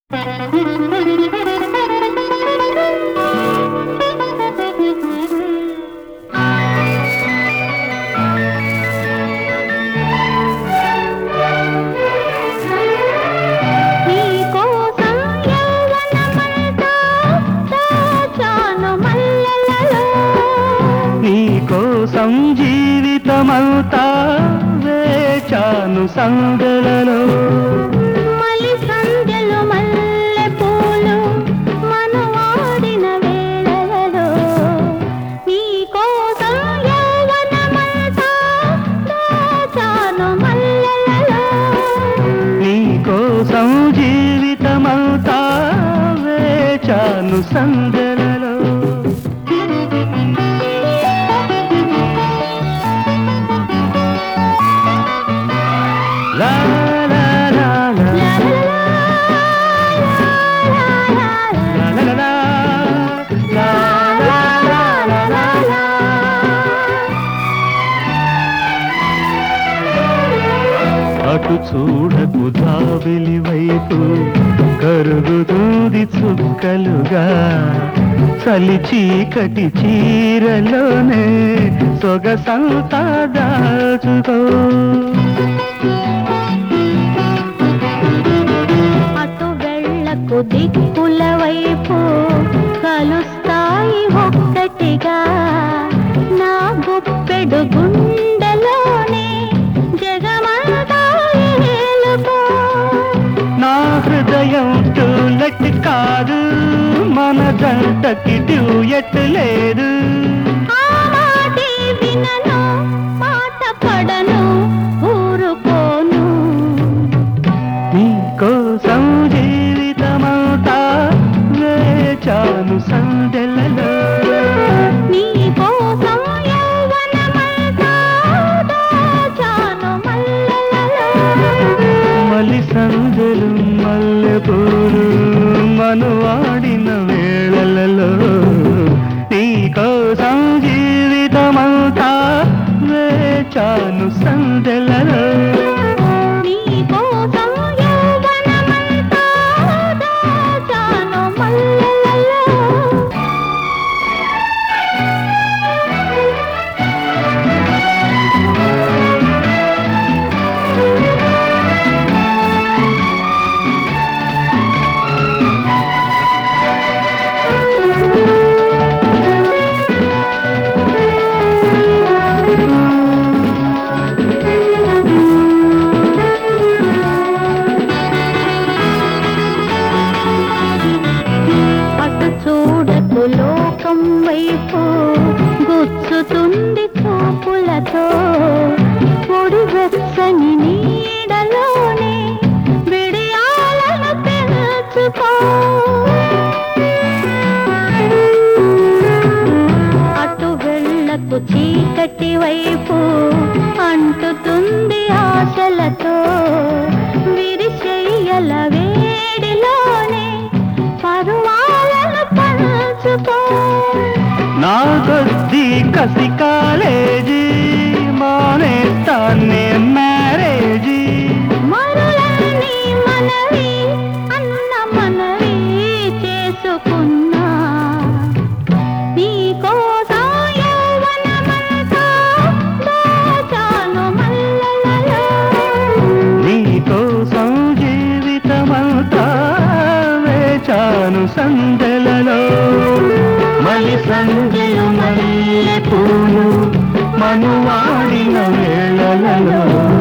నీకోసం యవ్వనమంతా దాచాను మల్లెలలో. నీ కోసం జీవితమంతా వేచాను సందలలో మలి సంధ్యలు మల్లెపూలు మనువాడిన వేళలలో. నీకోసం యవ్వనమంతా దాచాను మల్లెలలో. నీ కోసం జీవితమంతా వేచాను సందలలో లా లా లా లా లా లా లా లా లా. లా లా లా లా లా లా లా లా. అటు చూడకు దావిలి వైపు కరుగుతుంది చుక్కలుగా చలి చీకటి చీరలోనే సొగసంతా దాచుకో అటు వెళ్ళకు దిక్కుల వైపు కలుస్తాయి ఒక్కటిగా నా గుప్పెడు గుండెలోనే జగమంతా ఏలుకో నా హృదయం టూలెట్ కాదు మన జంటకి డ్యూయట్ లేదు ఆ మాటే వినను మాట పడను ఊరుకోను నీ కోసం జీవితమంతా వేచాను సందెలలో నీ కోసం యవ్వనమంతా దాచాను మల్లెలలో. మలి సందెలు మల్లెపూలు మనువాడిన వేళలలో నీ కోసం జీవితమంతా వేచాను సందెలలో నీకోసం యవ్వనమంతా దాచాను మల్లెలలో. అటు చూడకు లోకం వైపు గుచ్చుతుంది చూపులతో పొడి వెచ్చని నీడలోనే విడియాలను పెంచుకో అటు వెళ్ళకు చీకటి వైపు అంటుతుంది ఆశలతో విరిశయ్యల వేడిలోనే పరువాలను పంచుకో నా కొద్ది కసి కాలేజీ మానేస్తానే మ్యారేజీ మరులని మనవి అన్న మనవి చేసుకున్నా నీకోసం యవ్వనమంతా దాచాను మల్లెలలో. నీ కోసం జీవితమంతా వేచాను సందెలలో మలి సంధ్యలు మల్లె పూలు మనువాడిన వేళలలో